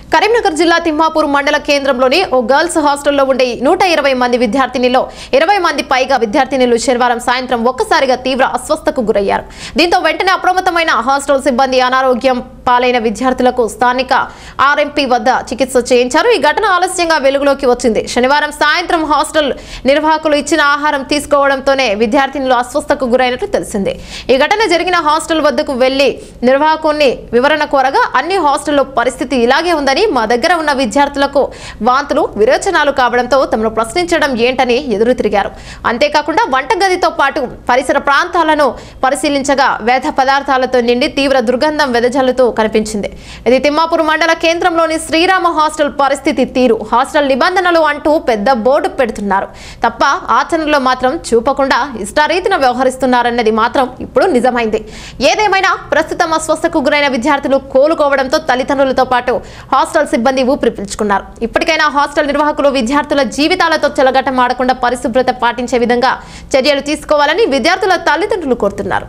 కరీంనగర్ జిల్లా తిమ్మాపూర్ మండల కేంద్రంలోని ఓ గర్ల్స్ హాస్టల్లో ఉండే నూట ఇరవై మంది విద్యార్థినిలో ఇరవై మంది పైగా విద్యార్థినులు శనివారం సాయంత్రం ఒక్కసారిగా తీవ్ర అస్వస్థకు గురయ్యారు దీంతో వెంటనే అప్రమత్తమైన హాస్టల్ సిబ్బంది అనారోగ్యం పాలైన విద్యార్థులకు స్థానిక ఆర్ఎంపీ వద్ద చికిత్స చేయించారు ఈ ఘటన ఆలస్యంగా వెలుగులోకి వచ్చింది శనివారం సాయంత్రం హాస్టల్ నిర్వాహకులు ఇచ్చిన ఆహారం తీసుకోవడంతోనే విద్యార్థినులు అస్వస్థకు గురైనట్లు తెలిసింది ఈ ఘటన జరిగిన హాస్టల్ వద్దకు వెళ్లి నిర్వాహకుని వివరణ కోరగా అన్ని హాస్టల్లో పరిస్థితి ఇలాగే ఉందని మా దగ్గర ఉన్న విద్యార్థులకు వాంతులు విరోచనాలు కావడంతో తమను ప్రశ్నించడం ఏంటని ఎదురు తిరిగారు అంతేకాకుండా వంటగదితో పాటు పరిసర ప్రాంతాలను పరిశీలించగా వేద పదార్థాలతో నిండి తీవ్ర దుర్గంధం వెదజల్లుతూ కనిపించింది ఇది తిమ్మాపూర్ మండల కేంద్రంలోని శ్రీరామ హాస్టల్ పరిస్థితి తీరు హాస్టల్ నిబంధనలు అంటూ పెద్ద బోర్డు పెడుతున్నారు తప్ప ఆచరణలో మాత్రం చూపకుండా ఇష్టారీతిన వ్యవహరిస్తున్నారన్నది మాత్రం ఇప్పుడు నిజమైంది ఏదేమైనా ప్రస్తుతం అస్వస్థకు గురైన విద్యార్థులు కోలుకోవడంతో తల్లిదండ్రులతో పాటు హాస్టల్ సిబ్బంది ఊపిరి పీల్చుకున్నారు ఇప్పటికైనా హాస్టల్ నిర్వాహకులు విద్యార్థుల జీవితాలతో చెలగటం ఆడకుండా పరిశుభ్రత పాటించే విధంగా చర్యలు తీసుకోవాలని విద్యార్థుల తల్లిదండ్రులు కోరుతున్నారు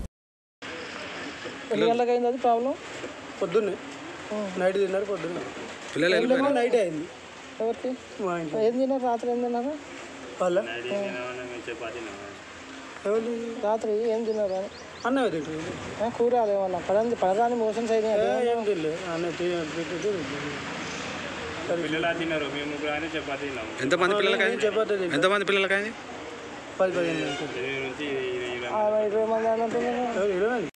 ఎన్ని గంటలకు అయింది అది ప్రాబ్లం పొద్దున్నే నైట్ తిన్నారు పొద్దున్నే పిల్లలు వెళ్ళిపోయారు నైట్ అయింది ఎవరికి మా ఇంట్లో ఏం తిన్నారు రాత్రి ఏం తిన్నారు వాళ్ళ ఎవరు రాత్రి ఏం తిన్నారు అని అన్నమే తింటుంది ఏ, కూర ఏమన్నా పదంది పడరాని మోషన్స్ అయినాయి ఏం తినలేదు అన్న తింటుంది పిల్లలు తిన్నారు మేము ముగ్గురు అని చపాతీ తిన్నాము ఎంతమంది పిల్లలకి నేను చపాతీ తింటా ఎంతమంది పిల్లలకి అయింది పది పదిహేను తింటుంది ఇరవై నుంచి ఇరవై ఆ, ఇరవై మంది అన్నట్టు ఎవరు ఇరవై